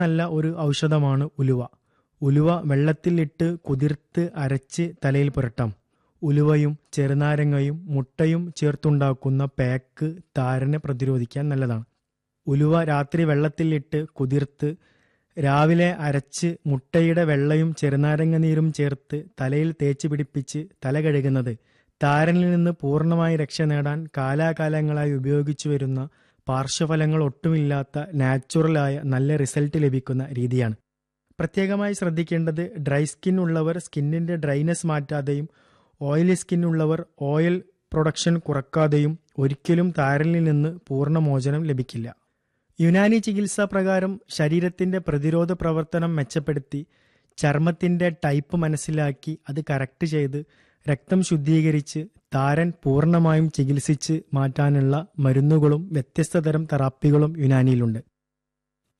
നല്ല ഒരു ഔഷധമാണ് ഉലുവ ഉലുവ വെള്ളത്തിലിട്ട് കുതിർത്ത് അരച്ച് തലയിൽ പുരട്ടാം ഉലുവയും ചെറുനാരങ്ങയും മുട്ടയും ചേർത്തുണ്ടാക്കുന്ന പാക്ക് താരനെ പ്രതിരോധിക്കാൻ നല്ലതാണ് ഉലുവ രാത്രി വെള്ളത്തിലിട്ട് കുതിർത്ത് രാവിലെ അരച്ച് മുട്ടയുടെ വെള്ളയും ചെറുനാരങ്ങ നീരും ചേർത്ത് തലയിൽ തേച്ച് പിടിപ്പിച്ച് തല കഴുകുന്നത് താരനിൽ നിന്ന് പൂർണ്ണമായി രക്ഷ നേടാൻ കാലാകാലങ്ങളായി ഉപയോഗിച്ചു വരുന്ന പാർശ്വഫലങ്ങൾ ഒട്ടുമില്ലാത്ത നാച്ചുറലായ നല്ല റിസൾട്ട് ലഭിക്കുന്ന രീതിയാണ് പ്രത്യേകമായി ശ്രദ്ധിക്കേണ്ടത് ഡ്രൈ സ്കിൻ ഉള്ളവർ സ്കിന്നിന്റെ ഡ്രൈനെസ് മാറ്റാതെയും ഓയിലി സ്കിൻ ഉള്ളവർ ഓയിൽ പ്രൊഡക്ഷൻ കുറക്കാതെയും ഒരിക്കലും താരനിൽ നിന്ന് പൂർണ്ണമോചനം ലഭിക്കില്ല യുനാനി ചികിത്സാ പ്രകാരം ശരീരത്തിന്റെ പ്രതിരോധ പ്രവർത്തനം മെച്ചപ്പെടുത്തി ചർമ്മത്തിന്റെ ടൈപ്പ് മനസ്സിലാക്കി അത് കറക്റ്റ് ചെയ്ത് രക്തം ശുദ്ധീകരിച്ച് താരൻ പൂർണ്ണമായും ചികിത്സിച്ച് മാറ്റാനുള്ള മരുന്നുകളും വ്യത്യസ്ത തരം തെറാപ്പികളും യുനാനിയിലുണ്ട്